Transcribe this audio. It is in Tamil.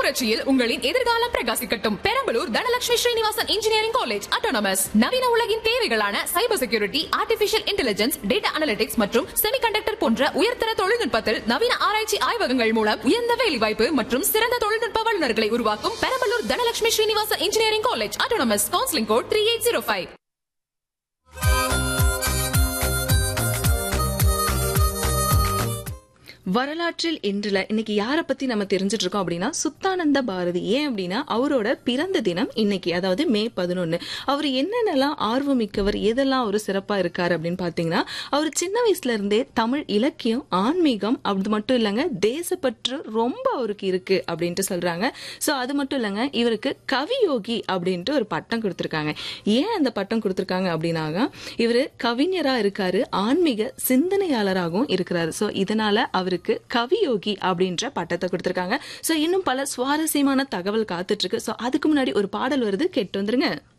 புரட்சியில் உங்களின் எதிர்காலம் பிரகாசிக்கட்டும் Perambalur Dhanalakshmi Srinivasan engineering college autonomous நவீன உலகின் தேவைகளான cyber security artificial intelligence data analytics மற்றும் செமிகண்டக்டர் போன்ற உயர்தர தொழில்நுட்பத்தில் நவீன ஆராய்ச்சி ஆய்வகங்கள் மூலம் உயர்ந்த வேலைவாய்ப்பு மற்றும் சிறந்த தொழில்நுட்ப வல்லுநர்களை உருவாக்கும் Perambalur Dhanalakshmi Srinivasan engineering college autonomous counselling code three eight zero five வரலாற்றில் இன்றுல இன்னைக்கு யாரை பத்தி நம்ம தெரிஞ்சிட்டு இருக்கோம் அப்படின்னா சுத்தானந்த பாரதி ஏன் அப்படின்னா அவரோட பிறந்த தினம் இன்னைக்கு அதாவது மே பதினொன்னு அவர் என்னென்னலாம் ஆர்வமிக்கவர் எதெல்லாம் அவர் சிறப்பா இருக்காரு அப்படின்னு பாத்தீங்கன்னா அவர் சின்ன வயசுல இருந்தே தமிழ் இலக்கியம் ஆன்மீகம் அது மட்டும் இல்லைங்க தேசப்பற்று ரொம்ப அவருக்கு இருக்கு அப்படின்ட்டு சொல்றாங்க சோ அது மட்டும் இல்லைங்க இவருக்கு கவியோகி அப்படின்ட்டு ஒரு பட்டம் கொடுத்திருக்காங்க ஏன் அந்த பட்டம் கொடுத்திருக்காங்க அப்படின்னாங்க இவரு கவிஞரா இருக்காரு ஆன்மீக சிந்தனையாளராகவும் இருக்கிறாரு சோ இதனால அவருக்கு கவியோகி அப்படின்ற பட்டத்தை கொடுத்திருக்காங்க சோ இன்னும் பல சுவாரஸ்யமான தகவல் காத்துட்டு இருக்கு சோ அதுக்கு முன்னாடி ஒரு பாடல் வருது கேட்டு வந்துருங்க